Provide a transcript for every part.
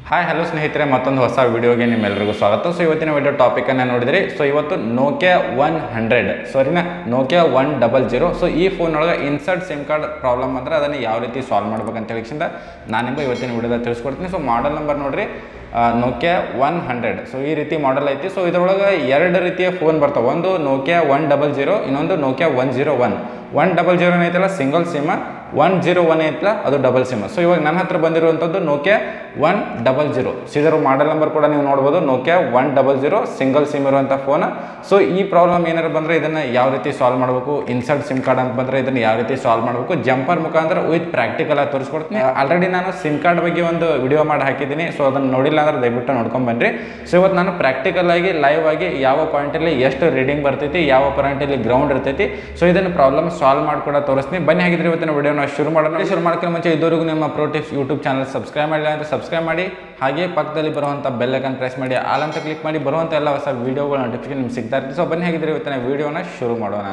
hi hello ಸ್ನೇಹಿತರೆ ಮತ್ತೊಂದು ಹೊಸ ವಿಡಿಯೋಗೆ ನಿಮ್ಮೆಲ್ಲರಿಗೂ ಸ್ವಾಗತ ಸೊ ಇವತ್ತಿನ ವಿಡಿಯೋ ಟಾಪಿಕನ್ನು ನೋಡಿದ್ರಿ ಸೊ ಇವತ್ತು ನೋಕಿಯಾ ಒನ್ ಹಂಡ್ರೆಡ್ ಸಾರಿನಾ Nokia one double zero so ಈ ಫೋನ್ ಒಳಗೆ ಇನ್ಸರ್ಟ್ ಸಿಮ್ ಕಾರ್ಡ್ ಪ್ರಾಬ್ಲಮ್ ಅಂದ್ರೆ ಅದನ್ನು ಯಾವ ರೀತಿ ಸಾಲ್ವ್ ಮಾಡ್ಬೇಕಂತ ಹೇಳಿಕ್ಷಿಂದ ನಾನು ನಿಮಗೆ ಇವತ್ತಿನ ವಿಡಿಯೋದಾಗ ತಿಳಿಸ್ಕೊಡ್ತೀನಿ ಸೊ ಮಾಡಲ್ ನಂಬರ್ ನೋಡ್ರಿ ನೋಕಿಯಾ ಒನ್ ಹಂಡ್ರೆಡ್ ಸೊ ಈ ರೀತಿ ಮಾಡೆಲ್ ಐತಿ ಸೊ ಇದರೊಳಗೆ ಎರಡು ರೀತಿಯ ಫೋನ್ ಬರ್ತಾವೆ ಒಂದು ನೋಕಿಯಾ ಒನ್ ಡಬಲ್ ಜೀರೋ ಇನ್ನೊಂದು Nokia one zero one one double zero ಏನೈತಲ್ಲ single sim one zero one ಐತಲ್ಲ ಅದು ಡಬಲ್ ಸಿಮ್ ಸೊ ಇವಾಗ ನನ್ನ ಹತ್ರ ಬಂದಿರುವಂಥದ್ದು Nokia one double zero so ಇದರ ಮಾಡೆಲ್ ನಂಬರ್ ಕೂಡ ನೀವು ನೋಡ್ಬೋದು Nokia one double zero single sim ಇರುವಂಥ ಫೋನ್ ಸೊ ಈ ಪ್ರಾಬ್ಲಮ್ ಏನಾರು ಬಂದರೆ ಇದನ್ನು ಯಾವ ರೀತಿ ಸಾಲ್ವ್ ಮಾಡಬೇಕು ಇನ್ಸರ್ಟ್ ಸಿಮ್ ಕಾರ್ಡ್ ಅಂತ ಬಂದರೆ ಇದನ್ನು ಯಾವ ರೀತಿ ಸಾಲ್ವ್ ಮಾಡಬೇಕು ಜಂಪರ್ ಮುಖಾಂತರ ವಿತ್ ಪ್ರಾಕ್ಟಿಕಲ್ ಆಗಿ ತೋರಿಸ್ಕೊಡ್ತೀನಿ ಆಲ್ರೆಡಿ ನಾನು ಸಿಮ್ ಕಾರ್ಡ್ ಬಗ್ಗೆ ಒಂದು ವಿಡಿಯೋ ಮಾಡಿ ಹಾಕಿದ್ದೀನಿ ಸೊ ಅದನ್ನು ನೋಡಿಲ್ಲ ಅಂದ್ರೆ ದಯವಿಟ್ಟು ನೋಡ್ಕೊಂಡು ಬನ್ನಿರಿ ಸೊ ಇವತ್ತು ನಾನು ಪ್ರಾಕ್ಟಿಕಲ್ ಆಗಿ ಲೈವ್ ಆಗಿ ಯಾವ ಪಾಯಿಂಟಲ್ಲಿ ಎಷ್ಟು ರೀಡಿಂಗ್ ಬರ್ತೈತಿ ಯಾವ ಪಾಯಿಂಟಲ್ಲಿ ಗ್ರೌಂಡ್ ಇರ್ತೈತಿ ಸೊ ಇದನ್ನು ಪ್ರಾಬ್ಲಮ್ ಸಾಲ್ವ್ ಮಾಡ್ಕೊಡ ತೋರಿಸ್ತೀನಿ ಬನ್ನಿ ಹಾಗಿದ್ರೆ ಇವತ್ತಿನ ವಿಡಿಯೋನ ಶುರು ಮಾಡೋಣ ಶುರು ಮಾಡ್ಕೊಂಡು ಮುಂಚೆ ಇದುವರೆಗೂ ನಿಮ್ಮ ಪ್ರೋಟಿಪ್ಸ್ ಯೂಟ್ಯೂಬ್ ಚಾನಲ್ ಸಬ್ಸ್ಕ್ರೈಬ್ ಮಾಡಿಲ್ಲ ಅಂದರೆ ಸಬ್ಸ್ಕ್ರೈಬ್ ಮಾಡಿ ಹಾಗೆ ಪಕ್ಕದಲ್ಲಿ ಬರುವಂಥ ಬೆಲ್ ಐಕನ್ ಪ್ರೆಸ್ ಮಾಡಿ ಆಲ್ ಅಂತ ಕ್ಲಿಕ್ ಮಾಡಿ ಬರುವಂಥ ಎಲ್ಲ ಹೊಸ ವೀಡಿಯೋಗಳ ನೋಟಿಫಿಕೇಶನ್ ನಿಮ್ಗೆ ಸಿಗ್ತಾ ಇರ್ತೀವಿ ಸೊ ಬನ್ನಿ ಹಾಗಿದ್ರೆ ಇವತ್ತಿನ ವಿಡಿಯೋನ ಶುರು ಮಾಡೋಣ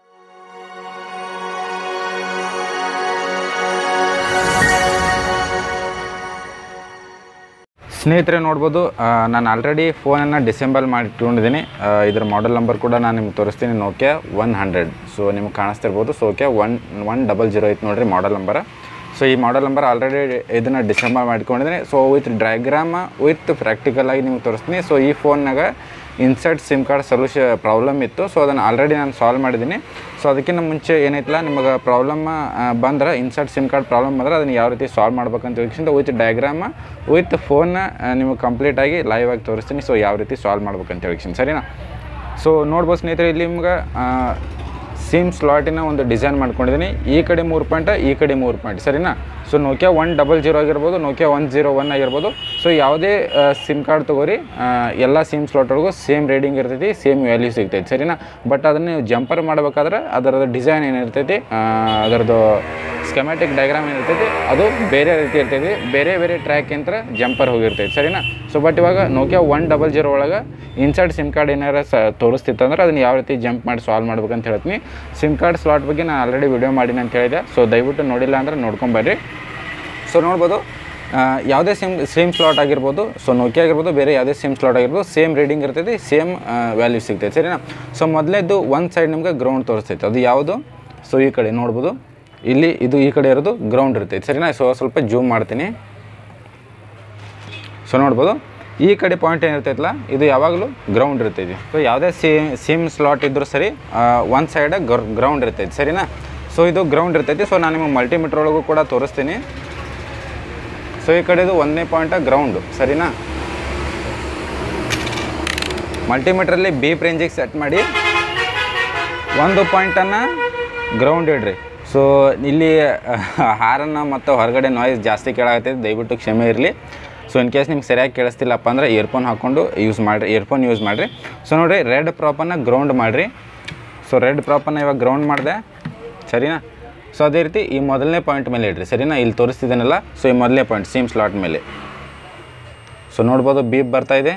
ಸ್ನೇಹಿತರೆ ನೋಡ್ಬೋದು ಆ, ನಾನು ಆಲ್ರೆಡಿ ಫೋನನ್ನು ಡಿಸೆಂಬಲ್ ಮಾಡಿ ಇಟ್ಕೊಂಡಿದ್ದೀನಿ ಆ, ಇದ್ರ ಮಾಡೆಲ್ ನಂಬರ್ ಕೂಡ ನಾನು ನಿಮ್ಗೆ ತೋರಿಸ್ತೀನಿ ನೋಕಿಯಾ ಒನ್ ಹಂಡ್ರೆಡ್ ಸೊ ನಿಮ್ಗೆ ಕಾಣಿಸ್ತಿರ್ಬೋದು so okay one one double zero ಐತೆ ನೋಡಿರಿ ಮಾಡೆಲ್ ನಂಬರ್ ಸೊ ಈ ಮಾಡೆಲ್ ನಂಬರ್ ಆಲ್ರೆಡಿ ಇದನ್ನು ಡಿಸೆಂಬರ್ ಮಾಡ್ಕೊಂಡಿದ್ದೀನಿ so with diagram with practical ಆಗಿ ನಿಮ್ಗೆ ತೋರಿಸ್ತೀನಿ ಸೊ ಈ ಫೋನ್ನಾಗ insert sim card solution problem ಇತ್ತು ಸೊ ಅದನ್ನು ಆಲ್ರೆಡಿ ನಾನು ಸಾಲ್ವ್ ಮಾಡಿದ್ದೀನಿ ಸೊ ಅದಕ್ಕಿಂತ ಮುಂಚೆ ಏನೈತಲ್ಲ ನಿಮಗೆ ಪ್ರಾಬ್ಲಮ್ ಬಂದ್ರೆ ಇನ್ಸರ್ಟ್ ಸಿಮ್ ಕಾರ್ಡ್ ಪ್ರಾಬ್ಲಮ್ ಬಂದ್ರೆ ಅದನ್ನು ಯಾವ ರೀತಿ ಸಾಲ್ವ್ ಮಾಡ್ಬೇಕಂತ ಹೇಳಿಕೊಂಡು ವಿತ್ ಡಯಾಗ್ರಾಮ ವಿತ್ ಫೋನ್ನ ನಿಮಗೆ ಕಂಪ್ಲೀಟಾಗಿ ಲೈವ್ ಆಗಿ ತೋರಿಸ್ತೀನಿ ಸೊ ಯಾವ ರೀತಿ ಸಾಲ್ವ್ ಮಾಡ್ಬೇಕಂತ ಹೇಳಿಕ್ಷನ್ ಸರಿನಾ ಸೊ ನೋಡ್ಬೋದು ಸ್ನೇಹಿತರೆ ಇಲ್ಲಿ ನಿಮ್ಗೆ ಸಿಮ್ ಸ್ಲಾಟಿನ ಒಂದು ಡಿಸೈನ್ ಮಾಡ್ಕೊಂಡಿದ್ದೀನಿ ಈ ಕಡೆ ಮೂರು ಪಾಯಿಂಟ್ ಈ ಕಡೆ ಮೂರು ಪಾಯಿಂಟ್ ಸರಿನಾ so Nokia one double zero ಆಗಿರ್ಬೋದು ನೋಕಿಯಾ ಒನ್ ಜೀರೋ ಒನ್ ಆಗಿರ್ಬೋದು ಸೊ ಯಾವುದೇ ಸಿಮ್ ಕಾರ್ಡ್ ತೊಗೋರಿ ಆ, ಎಲ್ಲ ಸಿಮ್ ಸ್ಲಾಟ್ಗಳಿಗೂ ಸೇಮ್ ರೀಡಿಂಗ್ ಇರ್ತೈತಿ ಸೇಮ್ ವ್ಯಾಲ್ಯೂ ಸಿಗ್ತೈತಿ ಸರಿನಾ ಬಟ್ ಅದನ್ನು ನೀವು ಜಂಪರ್ ಮಾಡಬೇಕಾದ್ರೆ ಅದರದ್ದು ಡಿಸೈನ್ ಏನಿರ್ತೈತಿ ಆ, ಅದರದ್ದು ಸ್ಕೆಮ್ಯಾಟಿಕ್ ಡಯಾಗ್ರಾಮ್ ಏನಿರ್ತೈತಿ ಅದು ಬೇರೆ ರೀತಿ ಇರ್ತೈತಿ ಬೇರೆ ಬೇರೆ ಟ್ರ್ಯಾಕ್ ಅಂತ ಜಂಪರ್ ಹೋಗಿರ್ತೈತಿ ಸರಿನಾ ಸೊ ಬಟ್ ಇವಾಗ ನೋಕಿಯಾ ಒನ್ ಡಬಲ್ ಜೀರೋ ಒಳಗೆ ಇನ್ಸರ್ಟ್ ಸಿಮ್ ಕಾರ್ಡ್ ಏನಾರ ಸ ತೋರಿಸ್ತಿತ್ತು ಅಂದ್ರೆ ಅದನ್ನು ಯಾವ ರೀತಿ ಜಂಪ್ ಮಾಡಿ ಸಾಲ್ವ್ ಮಾಡ್ಬೇಕಂತ ಹೇಳ್ತೀನಿ ಸಿಮ್ ಕಾರ್ಡ್ ಸ್ಲಾಟ್ ಬಗ್ಗೆ ನಾನು ಆಲ್ರೆಡಿ ವಿಡಿಯೋ ಮಾಡೀನಿ ಅಂತ ಹೇಳಿದೆ ಸೊ ದಯವಿಟ್ಟು ನೋಡಿಲ್ಲ ಅಂದ್ರೆ ನೋಡ್ಕೊಂಬರ್ರಿ ಸೊ ನೋಡ್ಬೋದು ಆ, ಯಾವುದೇ ಸಿಮ್ ಸೇಮ್ ಸ್ಲಾಟ್ ಆಗಿರ್ಬೋದು ಸೊ ನೋಕಿಯಾ ಆಗಿರ್ಬೋದು ಬೇರೆ ಯಾವುದೇ ಸಿಮ್ ಸ್ಲಾಟ್ ಆಗಿರ್ಬೋದು ಸೇಮ್ ರೀಡಿಂಗ್ ಇರ್ತೈತಿ ಸೇಮ್ ವ್ಯಾಲ್ಯೂ ಸಿಗ್ತೈತೆ ಸರಿನಾ ಸೊ ಮೊದಲೇದು ಒಂದು ಸೈಡ್ ನಿಮ್ಗೆ ಗ್ರೌಂಡ್ ತೋರಿಸ್ತೈತೆ ಅದು ಯಾವುದು ಸೊ ಈ ಕಡೆ ನೋಡ್ಬೋದು ಇಲ್ಲಿ ಇದು ಈ ಕಡೆ ಇರೋದು ಗ್ರೌಂಡ್ ಇರ್ತೈತೆ ಸರಿನಾ ಸೊ ಸ್ವಲ್ಪ ಜೂಮ್ ಮಾಡ್ತೀನಿ ಸೊ ನೋಡ್ಬೋದು ಈ ಕಡೆ ಪಾಯಿಂಟ್ ಏನಿರ್ತೈತಲ್ಲ ಇದು ಯಾವಾಗಲೂ ಗ್ರೌಂಡ್ ಇರ್ತೈತಿ ಸೊ ಯಾವುದೇ ಸಿ ಸಿಮ್ ಸ್ಲಾಟ್ ಇದ್ದರೂ ಸರಿ ಒಂದು ಸೈಡ್ ಗ್ರೌಂಡ್ ಇರ್ತೈತಿ ಸರಿನಾ ಸೊ ಇದು ಗ್ರೌಂಡ್ ಇರ್ತೈತಿ ಸೊ ನಾನು ನಿಮಗೆ ಮಲ್ಟಿಮೀಟ್ರ್ ಒಳಗೂ ಕೂಡ ತೋರಿಸ್ತೀನಿ ಸೊ ಈ ಕಡೆದು ಒಂದನೇ ಪಾಯಿಂಟ ಗ್ರೌಂಡು ಸರಿನಾ ಮಲ್ಟಿಮೀಟ್ರಲ್ಲಿ ಬೀಪ್ ರೇಂಜಿಗೆ ಸೆಟ್ ಮಾಡಿ ಒಂದು ಪಾಯಿಂಟನ್ನು ಗ್ರೌಂಡ್ ಇಡ್ರಿ ಸೊ ಇಲ್ಲಿ ಹಾರನ್ನು ಮತ್ತು ಹೊರಗಡೆ ನಾಯ್ಸ್ ಜಾಸ್ತಿ ಕೇಳಾಗತ್ತೈತೆ ದಯವಿಟ್ಟು ಕ್ಷಮೆ ಇರಲಿ ಸೊ ಇನ್ ಕೇಸ್ ನಿಮ್ಗೆ ಸರಿಯಾಗಿ ಕೇಳಿಸ್ತಿಲ್ಲಪ್ಪ ಅಂದರೆ ಇಯರ್ಫೋನ್ ಹಾಕ್ಕೊಂಡು ಯೂಸ್ ಮಾಡಿರಿ ಇಯರ್ಫೋನ್ ಯೂಸ್ ಮಾಡಿರಿ ಸೊ ನೋಡಿರಿ ರೆಡ್ ಪ್ರಾಪನ್ನು ಗ್ರೌಂಡ್ ಮಾಡಿರಿ ಸೊ ರೆಡ್ ಪ್ರಾಪನ್ನು ಇವಾಗ ಗ್ರೌಂಡ್ ಮಾಡಿದೆ ಸರಿನಾ ಸೊ ಅದೇ ರೀತಿ ಈ ಮೊದಲನೇ ಪಾಯಿಂಟ್ ಮೇಲೆ ಇಡ್ರಿ ಸರಿನಾ ಇಲ್ಲಿ ತೋರಿಸ್ತಿದ್ದೇನಲ್ಲ ಸೊ ಈ ಮೊದಲನೇ ಪಾಯಿಂಟ್ ಸೇಮ್ ಸ್ಲಾಟ್ ಮೇಲೆ ಸೊ ನೋಡ್ಬೋದು ಬೀಪ್ ಬರ್ತಾ ಇದೆ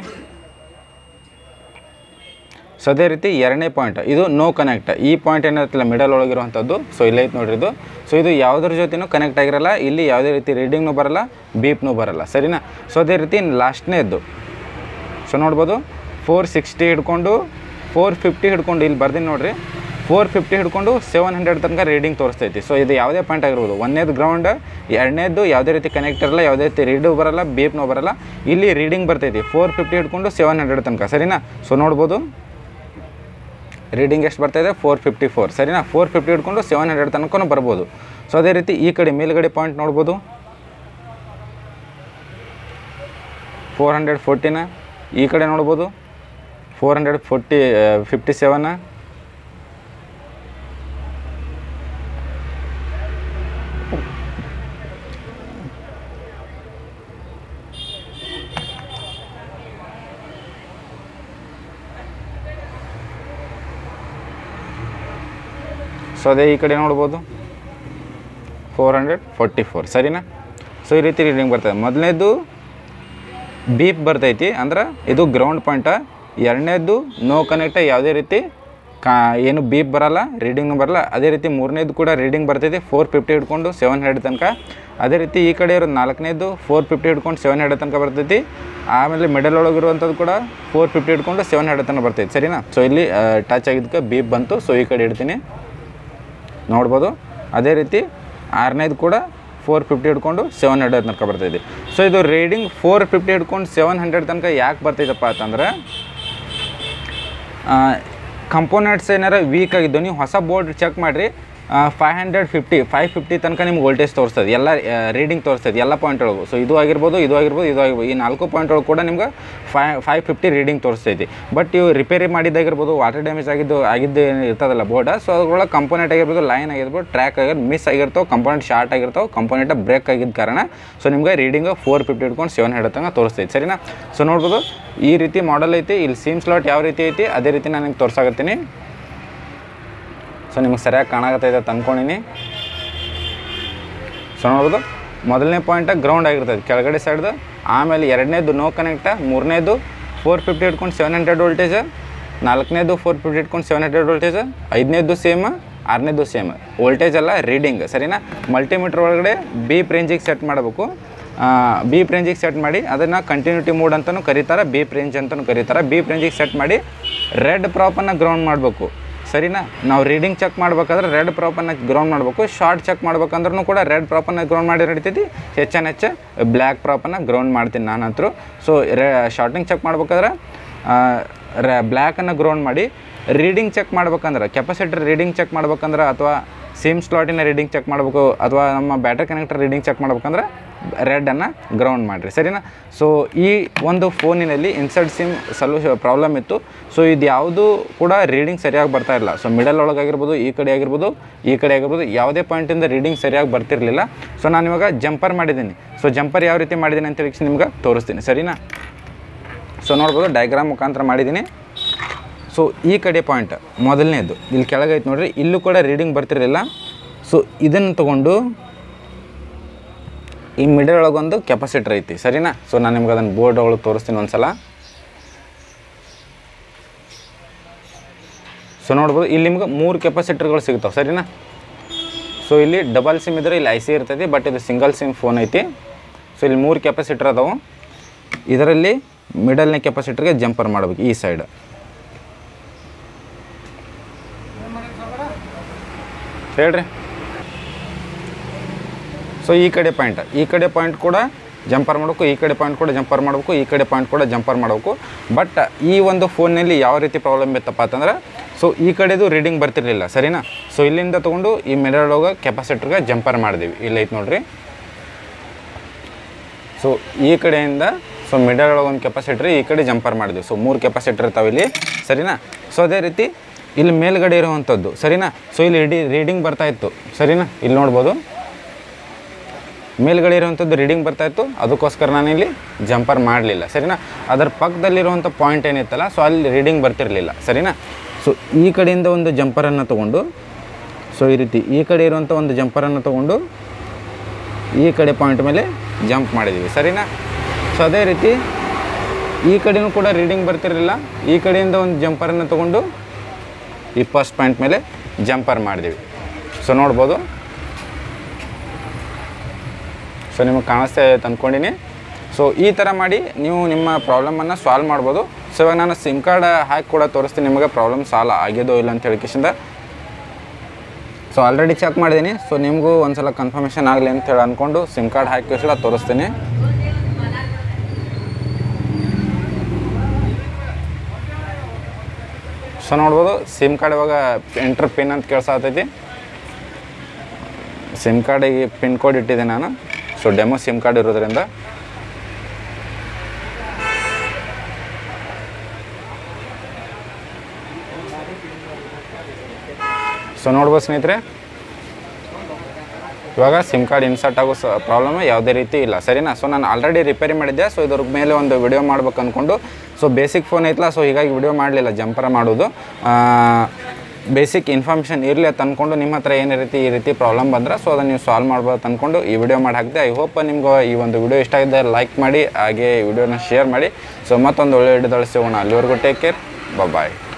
ಸೊ ಅದೇ ರೀತಿ ಎರಡನೇ ಪಾಯಿಂಟ್ ಇದು ನೋ ಕನೆಕ್ಟ್ ಈ ಪಾಯಿಂಟ್ ಏನಿರುತ್ತಲ್ಲ ಮಿಡಲ್ ಒಳಗಿರುವಂಥದ್ದು ಸೊ ಇಲ್ಲೈತೆ ನೋಡ್ರಿ ಇದು ಸೊ ಇದು ಯಾವುದ್ರ ಜೊತೆನೂ ಕನೆಕ್ಟ್ ಆಗಿರಲ್ಲ ಇಲ್ಲಿ ಯಾವುದೇ ರೀತಿ ರೀಡಿಂಗ್ನೂ ಬರಲ್ಲ ಬೀಪ್ನೂ ಬರಲ್ಲ ಸರಿನಾ ಸೊ ಅದೇ ರೀತಿ ಲಾಸ್ಟ್ನೇದ್ದು ಸೊ ನೋಡ್ಬೋದು ಫೋರ್ ಸಿಕ್ಸ್ಟಿ ಹಿಡ್ಕೊಂಡು ಫೋರ್ ಫಿಫ್ಟಿ ಹಿಡ್ಕೊಂಡು ಇಲ್ಲಿ ಬರ್ದೀನಿ ನೋಡ್ರಿ ಫೋರ್ ಫಿಫ್ಟಿ ಹಿಡ್ಕೊಂಡು ಸೆವೆನ್ ಹಂಡ್ರೆಡ್ ತನಕ ರೀಡಿಂಗ್ ತೋರಿಸ್ತೈತಿ ಸೊ ಇದು ಯಾವುದೇ ಪಾಯಿಂಟ್ ಆಗಿರ್ಬೋದು ಒಂದನೇದು ಗ್ರೌಂಡ್ ಎರಡನೇದು ಯಾವುದೇ ರೀತಿ ಕನೆಕ್ಟ್ ಇರಲ್ಲ ಯಾವುದೇ ರೀತಿ ರೀಡು ಬರಲ್ಲ ಬೀಪ್ನೂ ಬರಲ್ಲ ಇಲ್ಲಿ ರೀಡಿಂಗ್ ಬರ್ತೈತಿ ಫೋರ್ ಫಿಫ್ಟಿ ಹಿಡ್ಕೊಂಡು ಸೆವೆನ್ ಹಂಡ್ರೆಡ್ ತನಕ ಸರಿನಾ ಸೊ ನೋಡ್ಬೋದು ರೀಡಿಂಗ್ ಎಷ್ಟು ಬರ್ತಾಯಿದೆ ಫೋರ್ ಫಿಫ್ಟಿ ಫೋರ್ ಸರಿನಾ ಫೋರ್ ಫಿಫ್ಟಿ ಹಿಡ್ಕೊಂಡು ಸೆವೆನ್ ಹಂಡ್ರೆಡ್ ತನಕ ಬರ್ಬೋದು ಸೊ ಅದೇ ರೀತಿ ಈ ಕಡೆ ಮೇಲ್ಗಡೆ ಪಾಯಿಂಟ್ ನೋಡ್ಬೋದು ಫೋರ್ ಹಂಡ್ರೆಡ್ ಫೋರ್ಟಿನ ಈ ಕಡೆ ನೋಡ್ಬೋದು ಫೋರ್ ಹಂಡ್ರೆಡ್ ಫೋರ್ಟಿ ಫಿಫ್ಟಿ ಸೆವೆನ ಸೊ ಅದೇ ಈ ಕಡೆ ನೋಡ್ಬೋದು ಫೋರ್ ಹಂಡ್ರೆಡ್ ಫೋರ್ಟಿ ಫೋರ್ ಸರಿನಾ ಸೊ ಈ ರೀತಿ ರೀಡಿಂಗ್ ಬರ್ತದೆ ಮೊದಲನೇದು ಬೀಪ್ ಬರ್ತೈತಿ ಅಂದ್ರೆ ಇದು ಗ್ರೌಂಡ್ ಪಾಯಿಂಟ ಎರಡನೇದು ನೋ ಕನೆಕ್ಟ ಯಾವುದೇ ರೀತಿ ಕಾ ಏನು ಬೀಪ್ ಬರಲ್ಲ ರೀಡಿಂಗ್ ಬರಲ್ಲ ಅದೇ ರೀತಿ ಮೂರನೇದು ಕೂಡ ರೀಡಿಂಗ್ ಬರ್ತೈತಿ ಫೋರ್ ಫಿಫ್ಟಿ ಹಿಡ್ಕೊಂಡು ಸೆವೆನ್ ಹಂಡ್ರೆಡ್ ತನಕ ಅದೇ ರೀತಿ ಈ ಕಡೆ ಇರೋದು ನಾಲ್ಕನೇದು ಫೋರ್ ಫಿಫ್ಟಿ ಹಿಡ್ಕೊಂಡು ಸೆವೆನ್ ಹಂಡ್ರೆಡ್ ತನಕ ಬರ್ತೈತಿ ಆಮೇಲೆ ಮಿಡಲ್ ಒಳಗಿರುವಂಥದ್ದು ಕೂಡ ಫೋರ್ ಫಿಫ್ಟಿ ಹಿಡ್ಕೊಂಡು ಸೆವೆನ್ ಹಂಡ್ರೆಡ್ ತನಕ ಬರ್ತೈತಿ ಸರಿನಾ ಸೊ ಇಲ್ಲಿ ಟಚ್ ಆಗಿದ್ದಕ್ಕೆ ಬೀಪ್ ಬಂತು ಸೊ ಈ ಕಡೆ ಇಡ್ತೀನಿ ನೋಡ್ಬೋದು ಅದೇ ರೀತಿ ಆರನೇದು ಕೂಡ ಫೋರ್ ಫಿಫ್ಟಿ ಹಿಡ್ಕೊಂಡು ಸೆವೆನ್ ಹಂಡ್ರೆಡ್ ತನಕ ಬರ್ತೈತಿ ಸೊ ಇದು ರೀಡಿಂಗ್ ಫೋರ್ ಫಿಫ್ಟಿ ಹಿಡ್ಕೊಂಡು ಸೆವೆನ್ ಹಂಡ್ರೆಡ್ ತನಕ ಯಾಕೆ ಬರ್ತೈತಪ್ಪ ಅಂತಂದ್ರೆ ಕಂಪೋನೆಂಟ್ಸ್ ಏನಾರ ವೀಕ್ ಆಗಿದ್ದು ನೀವು ಹೊಸ ಬೋರ್ಡ್ ಚೆಕ್ ಮಾಡಿರಿ five hundred fifty five fifty ತನಕ ನಿಮ್ಗೆ ವೋಲ್ಟೇಜ್ ತೋರಿಸ್ತದೆ ಎಲ್ಲ ರೀಡಿಂಗ್ ತೋರಿಸ್ತದೆ ಎಲ್ಲ ಪಾಯಿಂಟ್ ಒಳಗು ಸೊ ಇದು ಆಗಿರ್ಬೋದು ಇದು ಆಗಿರ್ಬೋದು ಇದು ಆಗಿರ್ಬೋದು ಈ ನಾಲ್ಕು ಪಾಯಿಂಟ್ ಒಳಗೆ ಕೂಡ ನಿಮ್ಗೆ ಫೈ ಫೈವ್ ಫಿಫ್ಟಿ ರೀಡಿಂಗ್ ತೋರಿಸ್ತೈತಿ ಬಟ್ ಇವು ರಿಪೇರಿ ಮಾಡಿದ್ದಾಗಿರ್ಬೋದು ವಾಟರ್ ಡ್ಯಾಮೇಜ್ ಆಗಿದ್ದು ಆಗಿದ್ದು ಏನು ಇರ್ತದಲ್ಲ ಬೋರ್ಡ್ ಸೊ ಅದ್ರೊಳಗೆ ಕಂಪೋನೆಂಟ್ ಆಗಿರ್ಬೋದು ಲೈನ್ ಆಗಿರ್ಬೋದು ಟ್ರ್ಯಾಕ್ ಆಗಿರ್ಬೋದು ಮಿಸ್ ಆಗಿರ್ತಾವೆ ಕಂಪೋನೆಂಟ್ ಶಾರ್ಟ್ ಆಗಿರ್ತಾವೆ ಕಂಪೋನೆಂಟ್ ಬ್ರೇಕ್ ಆಗಿದ್ದ ಕಾರಣ ಸೊ ನಿಮ್ಗೆ ರೀಡಿಂಗ್ ಫೋರ್ ಫಿಫ್ಟಿ ಹಿಡ್ಕೊಂಡು ಸೆವೆನ್ ಹಂಡ್ರೆಡ್ ತನಕ ತೋರಿಸ್ತೈತಿ ಸರಿನಾ ಸೊ ನೋಡ್ಬೋದು ಈ ರೀತಿ ಮಾಡೆಲ್ ಐತಿ ಇಲ್ಲಿ ಸಿಮ್ ಸ್ಲಾಟ್ ಯಾವ ರೀತಿ ಐತಿ ಅದೇ ರೀತಿ ನಾನು ನಿಮ್ಗೆ ತೋರ್ಸಾಕತ್ತೀನಿ ಸೊ ನಿಮ್ಗೆ ಸರಿಯಾಗಿ ಕಾಣಾಕತ್ತೈತೆ ಅಂತ ಅಂದ್ಕೊಂಡಿನಿ ಸೊ ನೋಡ್ಬೋದು ಮೊದಲನೇ ಪಾಯಿಂಟ ಗ್ರೌಂಡ್ ಆಗಿರ್ತದೆ ಕೆಳಗಡೆ ಸೈಡ್ದು ಆಮೇಲೆ ಎರಡನೇದು ನೋ ಕನೆಕ್ಟ ಮೂರನೇದು ಫೋರ್ ಫಿಫ್ಟಿ ಇಟ್ಕೊಂಡು ಸೆವೆನ್ ಹಂಡ್ರೆಡ್ ವೋಲ್ಟೇಜ್ ನಾಲ್ಕನೇದು ಫೋರ್ ಫಿಫ್ಟಿ ಇಟ್ಕೊಂಡು ಸೆವೆನ್ ಹಂಡ್ರೆಡ್ ವೋಲ್ಟೇಜ್ ಐದನೇದು ಸೇಮ್ ಆರನೇದು ಸೇಮ್ ವೋಲ್ಟೇಜ್ ಅಲ್ಲ ರೀಡಿಂಗ್ ಸರಿನಾ ಮಲ್ಟಿಮೀಟ್ರ್ ಒಳಗಡೆ ಬೀಪ್ ರೇಂಜಿಗೆ ಸೆಟ್ ಮಾಡಬೇಕು ಬೀಪ್ ರೇಂಜಿಗೆ ಸೆಟ್ ಮಾಡಿ ಅದನ್ನು ಕಂಟಿನ್ಯೂಟಿ ಮೋಡ್ ಅಂತಲೂ ಕರೀತಾರೆ ಬೀಪ್ ರೇಂಜ್ ಅಂತಲೂ ಕರೀತಾರೆ ಬೀಪ್ ರೇಂಜಿಗೆ ಸೆಟ್ ಮಾಡಿ ರೆಡ್ ಪ್ರಾಪನ್ನು ಗ್ರೌಂಡ್ ಮಾಡಬೇಕು ಸರಿನಾ ನಾವು ರೀಡಿಂಗ್ ಚೆಕ್ ಮಾಡ್ಬೇಕಾದ್ರೆ ರೆಡ್ ಪ್ರಾಪನ್ನು ಗ್ರೌಂಡ್ ಮಾಡಬೇಕು ಶಾರ್ಟ್ ಚೆಕ್ ಮಾಡ್ಬೇಕಂದ್ರೂ ಕೂಡ ರೆಡ್ ಪ್ರಾಪನ್ನು ಗ್ರೌಂಡ್ ಮಾಡಿ ನಡಿತೈತಿ ಹೆಚ್ಚಾನ ಹೆಚ್ಚು ಬ್ಲ್ಯಾಕ್ ಪ್ರಾಪನ್ನು ಗ್ರೌಂಡ್ ಮಾಡ್ತೀನಿ ನಾನು ಅಂತೂ ಸೊ ರೇ ಶಾರ್ಟಿಂಗ್ ಚೆಕ್ ಮಾಡ್ಬೇಕಾದ್ರೆ ರೆ ಬ್ಲ್ಯಾಕನ್ನು ಗ್ರೌಂಡ್ ಮಾಡಿ ರೀಡಿಂಗ್ ಚೆಕ್ ಮಾಡ್ಬೇಕಂದ್ರೆ ಕೆಪಾಸಿಟರ್ ರೀಡಿಂಗ್ ಚೆಕ್ ಮಾಡ್ಬೇಕಂದ್ರೆ ಅಥವಾ ಸಿಮ್ ಸ್ಲಾಟಿನ ರೀಡಿಂಗ್ ಚೆಕ್ ಮಾಡಬೇಕು ಅಥವಾ ನಮ್ಮ ಬ್ಯಾಟ್ರಿ ಕನೆಕ್ಟರ್ ರೀಡಿಂಗ್ ಚೆಕ್ ಮಾಡ್ಬೇಕಂದ್ರೆ ರೆಡನ್ನು ಗ್ರೌಂಡ್ ಮಾಡಿರಿ ಸರಿನಾ ಸೊ ಈ ಒಂದು ಫೋನಿನಲ್ಲಿ ಇನ್ಸರ್ಟ್ ಸಿಮ್ ಸಲ್ಯೂಷ ಪ್ರಾಬ್ಲಮ್ ಇತ್ತು ಸೊ ಇದು ಯಾವುದು ಕೂಡ ರೀಡಿಂಗ್ ಸರಿಯಾಗಿ ಬರ್ತಾ ಇಲ್ಲ ಸೊ ಮಿಡಲ್ ಒಳಗಾಗಿರ್ಬೋದು ಈ ಕಡೆ ಆಗಿರ್ಬೋದು ಈ ಕಡೆ ಆಗಿರ್ಬೋದು ಯಾವುದೇ ಪಾಯಿಂಟಿಂದ ರೀಡಿಂಗ್ ಸರಿಯಾಗಿ ಬರ್ತಿರಲಿಲ್ಲ ಸೊ ನಾನು ಇವಾಗ ಜಂಪರ್ ಮಾಡಿದ್ದೀನಿ ಸೊ ಜಂಪರ್ ಯಾವ ರೀತಿ ಮಾಡಿದ್ದೀನಿ ಅಂತ ಹೇಳಿ ನಿಮ್ಗೆ ತೋರಿಸ್ತೀನಿ ಸರಿನಾ ಸೊ ನೋಡ್ಬೋದು ಡಯಾಗ್ರಾಮ್ ಮುಖಾಂತರ ಮಾಡಿದ್ದೀನಿ ಸೊ ಈ ಕಡೆ ಪಾಯಿಂಟ್ ಮೊದಲನೇದು ಇಲ್ಲಿ ಕೆಳಗೈತೆ ನೋಡ್ರಿ ಇಲ್ಲೂ ಕೂಡ ರೀಡಿಂಗ್ ಬರ್ತಿರಲಿಲ್ಲ ಸೊ ಇದನ್ನು ತಗೊಂಡು ಈ ಮಿಡಲ್ ಒಳಗೊಂದು ಕೆಪಾಸಿಟರ್ ಐತಿ ಸರಿನಾ ಸೊ ನಾನು ನಿಮ್ಗೆ ಅದನ್ನು ಬೋರ್ಡ್ ಒಳಗೆ ತೋರಿಸ್ತೀನಿ ಒಂದ್ಸಲ ಸೊ ನೋಡ್ಬೋದು ಇಲ್ಲಿ ನಿಮ್ಗೆ ಮೂರು ಕೆಪಾಸಿಟರ್ಗಳು ಸಿಗ್ತಾವೆ ಸರಿನಾ ಸೊ ಇಲ್ಲಿ ಡಬಲ್ ಸಿಮ್ ಇದ್ರೆ ಇಲ್ಲಿ ಐ ಸಿ ಇರ್ತೈತಿ ಬಟ್ ಇದು ಸಿಂಗಲ್ ಸಿಮ್ ಫೋನ್ ಐತಿ ಸೊ ಇಲ್ಲಿ ಮೂರು ಕೆಪಾಸಿಟರ್ ಅದಾವೆ ಇದರಲ್ಲಿ ಮಿಡಲ್ನೇ ಕೆಪಾಸಿಟರ್ಗೆ ಜಂಪರ್ ಮಾಡ್ಬೇಕು ಈ ಸೈಡ್ ಹೇಳ್ರಿ ಸೊ ಈ ಕಡೆ ಪಾಯಿಂಟ್ ಈ ಕಡೆ ಪಾಯಿಂಟ್ ಕೂಡ ಜಂಪರ್ ಮಾಡಬೇಕು ಈ ಕಡೆ ಪಾಯಿಂಟ್ ಕೂಡ ಜಂಪರ್ ಮಾಡಬೇಕು ಈ ಕಡೆ ಪಾಯಿಂಟ್ ಕೂಡ ಜಂಪರ್ ಮಾಡಬೇಕು ಬಟ್ ಈ ಒಂದು ಫೋನ್ನಲ್ಲಿ ಯಾವ ರೀತಿ ಪ್ರಾಬ್ಲಮ್ ಇತ್ತಪ್ಪ ಅಂತಂದ್ರೆ ಸೊ ಈ ಕಡೆದು ರೀಡಿಂಗ್ ಬರ್ತಿರ್ಲಿಲ್ಲ ಸರಿನಾ ಸೊ ಇಲ್ಲಿಂದ ತೊಗೊಂಡು ಈ ಮಿರರ್ ಕೆಪಾಸಿಟರ್ಗೆ ಜಂಪರ್ ಮಾಡಿದೀವಿ ಇಲ್ಲಿ ಐತೆ ನೋಡ್ರಿ ಸೊ ಈ ಕಡೆಯಿಂದ ಸೊ ಮಿಡಲ್ ಒಳಗೆ ಒಂದು ಕೆಪಾಸಿಟ್ರಿ ಈ ಕಡೆ ಜಂಪರ್ ಮಾಡಿದ್ವಿ ಸೊ ಮೂರು ಕೆಪಾಸಿಟರ್ ಇರ್ತಾವೆ ಇಲ್ಲಿ ಸರಿನಾ ಸೊ ಅದೇ ರೀತಿ ಇಲ್ಲಿ ಮೇಲ್ಗಡೆ ಇರುವಂಥದ್ದು ಸರಿನಾ ಸೊ ಇಲ್ಲಿ ರೀಡಿ ರೀಡಿಂಗ್ ಬರ್ತಾ ಇತ್ತು ಸರಿನಾ ಇಲ್ಲಿ ನೋಡ್ಬೋದು ಮೇಲ್ಗಡೆ ಇರುವಂಥದ್ದು ರೀಡಿಂಗ್ ಬರ್ತಾ ಇತ್ತು ಅದಕ್ಕೋಸ್ಕರ ನಾನು ಇಲ್ಲಿ ಜಂಪರ್ ಮಾಡಲಿಲ್ಲ ಸರಿನಾ ಅದರ ಪಕ್ಕದಲ್ಲಿರುವಂಥ ಪಾಯಿಂಟ್ ಏನಿತ್ತಲ್ಲ ಸೊ ಅಲ್ಲಿ ರೀಡಿಂಗ್ ಬರ್ತಿರಲಿಲ್ಲ ಸರಿನಾ ಸೊ ಈ ಕಡೆಯಿಂದ ಒಂದು ಜಂಪರನ್ನು ತೊಗೊಂಡು ಸೊ ಈ ರೀತಿ ಈ ಕಡೆ ಇರುವಂಥ ಒಂದು ಜಂಪರನ್ನು ತೊಗೊಂಡು ಈ ಕಡೆ ಪಾಯಿಂಟ್ ಮೇಲೆ ಜಂಪ್ ಮಾಡಿದ್ದೀವಿ ಸರಿನಾ ಸೊ ಅದೇ ರೀತಿ ಈ ಕಡೆನೂ ಕೂಡ ರೀಡಿಂಗ್ ಬರ್ತಿರಲಿಲ್ಲ ಈ ಕಡೆಯಿಂದ ಒಂದು ಜಂಪರನ್ನು ತೊಗೊಂಡು ಈ ಫಸ್ಟ್ ಪಾಯಿಂಟ್ ಮೇಲೆ ಜಂಪರ್ ಮಾಡಿದ್ದೀವಿ ಸೊ ನೋಡ್ಬೋದು ಸೊ ನಿಮಗೆ ಕಾಣಿಸ್ತಾ ಇದೆ ಅಂದ್ಕೊಂಡಿನಿ ಸೊ ಈ ಥರ ಮಾಡಿ ನೀವು ನಿಮ್ಮ ಪ್ರಾಬ್ಲಮನ್ನು ಸಾಲ್ವ್ ಮಾಡ್ಬೋದು ಸೊ ಇವಾಗ ನಾನು ಸಿಮ್ ಕಾರ್ಡ್ ಹಾಕಿ ಕೂಡ ತೋರಿಸ್ತೀನಿ ನಿಮಗೆ ಪ್ರಾಬ್ಲಮ್ ಸಾಲ್ವ್ ಆಗ್ಯದೋ ಇಲ್ಲ ಅಂತ ಹೇಳಿಕಿಸಿಂದ ಸೊ ಆಲ್ರೆಡಿ ಚೆಕ್ ಮಾಡಿದ್ದೀನಿ ಸೊ ನಿಮಗೂ ಒಂದ್ಸಲ ಕನ್ಫರ್ಮೇಷನ್ ಆಗಲಿ ಅಂತ ಹೇಳಿ ಅಂದ್ಕೊಂಡು ಸಿಮ್ ಕಾರ್ಡ್ ಹಾಕಿ ಸಲ ತೋರಿಸ್ತೀನಿ ಸೊ ನೋಡ್ಬೋದು ಸಿಮ್ ಕಾರ್ಡ್ ಇವಾಗ ಎಂಟ್ರ್ ಪಿನ್ ಅಂತ ಕೇಳ್ಸಾತೈತಿ ಸಿಮ್ ಕಾರ್ಡಿಗೆ ಪಿನ್ ಕೋಡ್ ಇಟ್ಟಿದ್ದೆ ನಾನು ಸೊ ಡೆಮೋ ಸಿಮ್ ಕಾರ್ಡ್ ಇರೋದ್ರಿಂದ ಸೊ ನೋಡ್ಬೋದು ಸ್ನೇಹಿತರೆ ಇವಾಗ ಸಿಮ್ ಕಾರ್ಡ್ ಇನ್ಸರ್ಟ್ ಆಗೋ ಸ ಪ್ರಾಬ್ಲಮ್ ಯಾವುದೇ ರೀತಿ ಇಲ್ಲ ಸರಿನಾ ಸೊ ನಾನು ಆಲ್ರೆಡಿ ರಿಪೇರಿ ಮಾಡಿದ್ದೆ ಸೊ ಇದ್ರ ಮೇಲೆ ಒಂದು ವಿಡಿಯೋ ಮಾಡ್ಬೇಕು ಅಂದ್ಕೊಂಡು ಸೊ ಬೇಸಿಕ್ ಫೋನ್ ಐತಲ್ಲ ಸೊ ಹೀಗಾಗಿ ವಿಡಿಯೋ ಮಾಡಲಿಲ್ಲ ಜಂಪರ ಮಾಡೋದು ಬೇಸಿಕ್ ಇನ್ಫಾರ್ಮೇಷನ್ ಇರಲಿ ಅಂತ ಅಂದ್ಕೊಂಡು ನಿಮ್ಮ ಹತ್ರ ಏನೇ ರೀತಿ ಈ ರೀತಿ ಪ್ರಾಬ್ಲಮ್ ಬಂದ್ರೆ ಸೊ ಅದನ್ನು ನೀವು ಸಾಲ್ವ್ ಮಾಡ್ಬೋದು ಅಂದ್ಕೊಂಡು ಈ ವಿಡಿಯೋ ಮಾಡಿ ಹಾಕಿದೆ ಐ ಹೋಪ್ ನಿಮ್ಗೆ ಈ ಒಂದು ವಿಡಿಯೋ ಇಷ್ಟ ಆಗಿದೆ ಲೈಕ್ ಮಾಡಿ ಹಾಗೆ ಈ ವಿಡಿಯೋನ ಶೇರ್ ಮಾಡಿ ಸೊ ಮತ್ತೊಂದು ಒಳ್ಳೆ ವಿಡಿಯೋದೊಳಗೆ ಸಿಗೋಣ ಅಲ್ಲಿವರೆಗೂ ಟೇಕ್ ಕೇರ್ ಬಾಯ್